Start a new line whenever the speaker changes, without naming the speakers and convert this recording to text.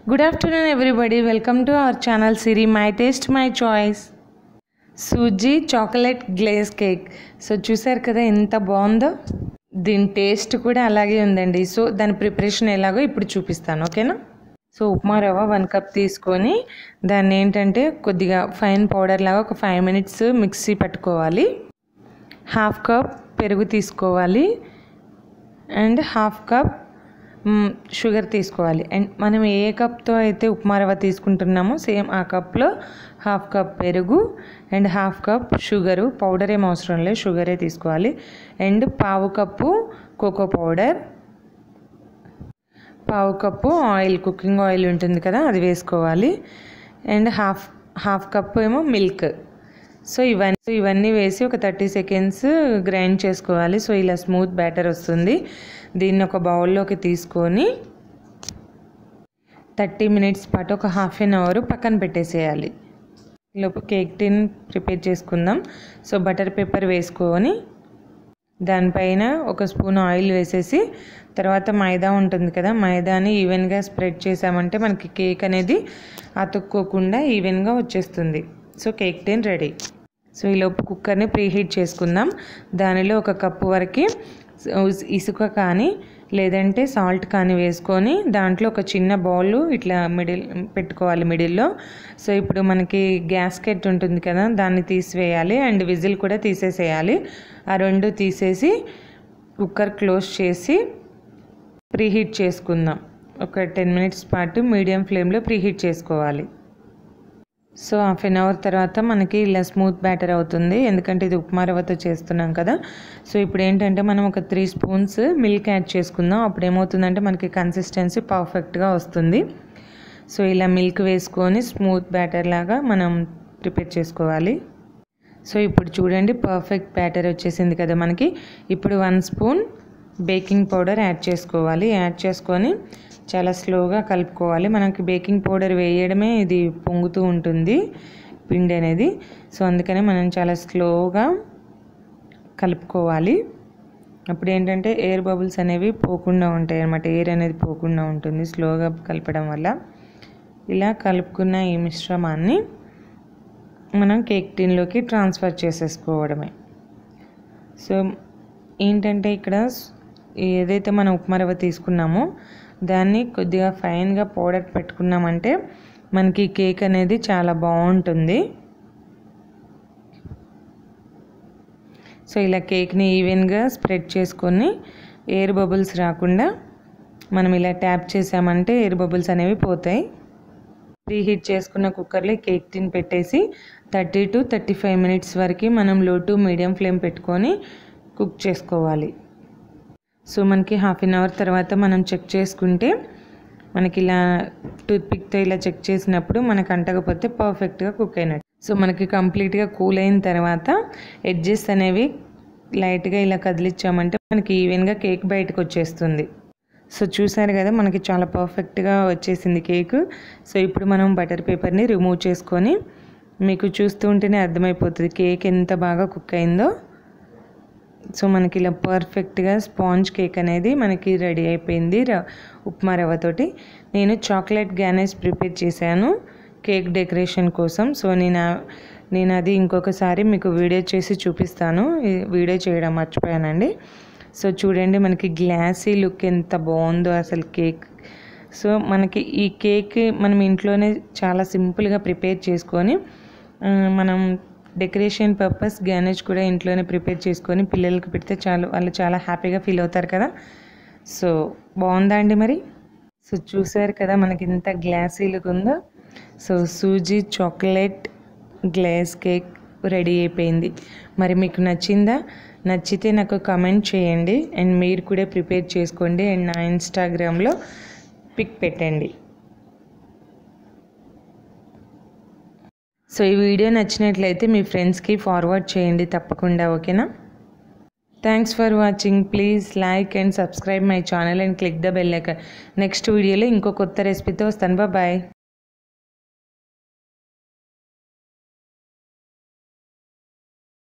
good afternoon everybody welcome to our channel Siri my taste my choice suji chocolate glaze cake so చూసారు కదా ఎంత బాగుందో దీని టేస్ట్ కూడా అలాగే ఉందండి సో దాని ప్రిపరేషన్ ఎలాగో ఇప్పుడు చూపిస్తాను ఓకేనా సో ఉప్మా రవ్వ వన్ కప్ తీసుకొని దాన్ని ఏంటంటే కొద్దిగా ఫైన్ పౌడర్ లాగా ఒక ఫైవ్ మినిట్స్ మిక్సీ పట్టుకోవాలి హాఫ్ కప్ పెరుగు తీసుకోవాలి అండ్ హాఫ్ కప్ మ్, షుగర్ తీసుకోవాలి అండ్ మనం ఏ కప్తో అయితే ఉప్మా రవ్వ తీసుకుంటున్నామో సేమ్ ఆ కప్లో హాఫ్ కప్ పెరుగు and half cup sugar powder ఏం అవసరం లేదు షుగరే తీసుకోవాలి అండ్ పావు కప్పు కోకో పౌడర్ పావు కప్పు ఆయిల్ కుకింగ్ ఆయిల్ ఉంటుంది కదా అది వేసుకోవాలి అండ్ హాఫ్ హాఫ్ కప్పు ఏమో మిల్క్ సో ఇవన్నీ సో ఇవన్నీ వేసి ఒక థర్టీ సెకండ్స్ గ్రైండ్ చేసుకోవాలి సో ఇలా స్మూత్ బ్యాటర్ వస్తుంది దీన్ని ఒక బౌల్లోకి తీసుకొని థర్టీ మినిట్స్ పాటు ఒక హాఫ్ అన్ అవర్ పక్కన పెట్టేసేయాలి లోపు కేక్ టిన్ ప్రిపేర్ చేసుకుందాం సో బటర్ పేపర్ వేసుకొని దానిపైన ఒక స్పూన్ ఆయిల్ వేసేసి తర్వాత మైదా ఉంటుంది కదా మైదాని ఈవెన్గా స్ప్రెడ్ చేసామంటే మనకి కేక్ అనేది అతుక్కోకుండా ఈవెన్గా వచ్చేస్తుంది so cake tin ready so ఈలోపు కుక్కర్ని ప్రీహీట్ చేసుకుందాం దానిలో ఒక కప్పు వరకు ఇసుక కానీ లేదంటే సాల్ట్ కానీ వేసుకొని దాంట్లో ఒక చిన్న బౌల్ ఇట్లా మిడిల్ పెట్టుకోవాలి మిడిల్లో సో ఇప్పుడు మనకి గ్యాస్కెట్ ఉంటుంది కదా దాన్ని తీసివేయాలి అండ్ విజిల్ కూడా తీసేసేయాలి ఆ రెండు తీసేసి కుక్కర్ క్లోజ్ చేసి ప్రీహీట్ చేసుకుందాం ఒక టెన్ మినిట్స్ పాటు మీడియం ఫ్లేమ్లో ప్రీహీట్ చేసుకోవాలి సో హాఫ్ అన్ అవర్ తర్వాత మనకి ఇలా స్మూత్ బ్యాటర్ అవుతుంది ఎందుకంటే ఇది ఉప్మా రవ్వతో చేస్తున్నాం కదా సో ఇప్పుడు ఏంటంటే మనం ఒక త్రీ స్పూన్స్ మిల్క్ యాడ్ చేసుకుందాం అప్పుడు ఏమవుతుందంటే మనకి కన్సిస్టెన్సీ పర్ఫెక్ట్గా వస్తుంది సో ఇలా మిల్క్ వేసుకొని స్మూత్ బ్యాటర్ లాగా మనం ప్రిపేర్ చేసుకోవాలి సో ఇప్పుడు చూడండి పర్ఫెక్ట్ బ్యాటర్ వచ్చేసింది కదా మనకి ఇప్పుడు one spoon baking powder add చేసుకోవాలి యాడ్ చేసుకొని చాలా స్లోగా కలుపుకోవాలి మనకి బేకింగ్ పౌడర్ వేయడమే ఇది పొంగుతూ ఉంటుంది పిండి అనేది సో అందుకనే మనం చాలా స్లోగా కలుపుకోవాలి అప్పుడు ఏంటంటే ఎయిర్ బబుల్స్ అనేవి పోకుండా ఉంటాయి అన్నమాట ఎయిర్ అనేది పోకుండా ఉంటుంది స్లోగా కలపడం వల్ల ఇలా కలుపుకున్న ఈ మిశ్రమాన్ని మనం కేక్ టిన్లోకి ట్రాన్స్ఫర్ చేసేసుకోవడమే సో ఏంటంటే ఇక్కడ ఏదైతే మనం ఉప్మా రవ్వ తీసుకున్నామో దాన్ని కొద్దిగా ఫైన్గా పౌడర్ పెట్టుకున్నామంటే మనకి కేక్ అనేది చాలా బాగుంటుంది సో ఇలా కేక్ని ఈవెన్గా స్ప్రెడ్ చేసుకొని ఎయిర్ బబుల్స్ రాకుండా మనం ఇలా ట్యాప్ చేసామంటే ఎయిర్ బబుల్స్ అనేవి పోతాయి ప్రీహీట్ చేసుకున్న కుక్కర్లో కేక్ టిన్ పెట్టేసి thirty to thirty five minutes వరకు మనం లో టు మీడియం ఫ్లేమ్ పెట్టుకొని కుక్ చేసుకోవాలి సో మనకి హాఫ్ అన్ అవర్ తర్వాత మనం చెక్ చేసుకుంటే మనకి ఇలా టూత్పిక్తో ఇలా చెక్ చేసినప్పుడు మనకు అంటకపోతే పర్ఫెక్ట్గా కుక్ అయినట్టు సో మనకి కంప్లీట్గా కూల్ అయిన తర్వాత ఎడ్జెస్ అనేవి లైట్గా ఇలా కదిలిచ్చామంటే మనకి ఈవెన్గా కేక్ బయటకు వచ్చేస్తుంది సో చూసారు కదా మనకి చాలా పర్ఫెక్ట్గా వచ్చేసింది కేక్ సో ఇప్పుడు మనం బటర్ పేపర్ని రిమూవ్ చేసుకొని మీకు చూస్తూ ఉంటేనే అర్థమైపోతుంది కేక్ ఎంత బాగా కుక్ అయిందో సో మనకి ఇలా పర్ఫెక్ట్గా స్పాంజ్ కేక్ అనేది మనకి రెడీ అయిపోయింది ర ఉప్మా రవ్వతోటి నేను చాక్లెట్ గ్యానేజ్ ప్రిపేర్ చేశాను కేక్ డెకరేషన్ కోసం సో నేను ఆ- నేను అది ఇంకొకసారి మీకు వీడియో చేసి చూపిస్తాను ఈ వీడియో చేయడం మర్చిపోయానండి సో చూడండి మనకి గ్లాసీ లుక్ ఎంత బాగుందో అసలు కేక్ సో మనకి ఈ కేక్ మనం ఇంట్లోనే చాలా సింపుల్గా ప్రిపేర్ చేసుకొని ఆ, మనం డెకరేషన్ పర్పస్ గ్యానేజ్ కూడా ఇంట్లోనే ప్రిపేర్ చేసుకొని పిల్లలకి పెడితే చాలు వాళ్ళు చాలా హ్యాపీగా ఫీల్ అవుతారు కదా సో బాగుందా అండి మరి సో చూసారు కదా మనకి ఇంత గ్లాసీ లుక్ ఉందో so suji chocolate glaze cake ready అయిపోయింది మరి మీకు నచ్చిందా నచ్చితే నాకు కమెంట్ చేయండి అండ్ మీరు కూడా ప్రిపేర్ చేసుకోండి అండ్ నా ఇన్స్టాగ్రామ్లో పిక్ పెట్టండి సో ఈ వీడియో నచ్చినట్లయితే మీ ఫ్రెండ్స్కి ఫార్వర్డ్ చేయండి తప్పకుండా ఓకేనా thanks for watching please like and subscribe my channel and click the bell icon next వీడియోలో ఇంకో కొత్త రెసిపీతో వస్తాను బాయ్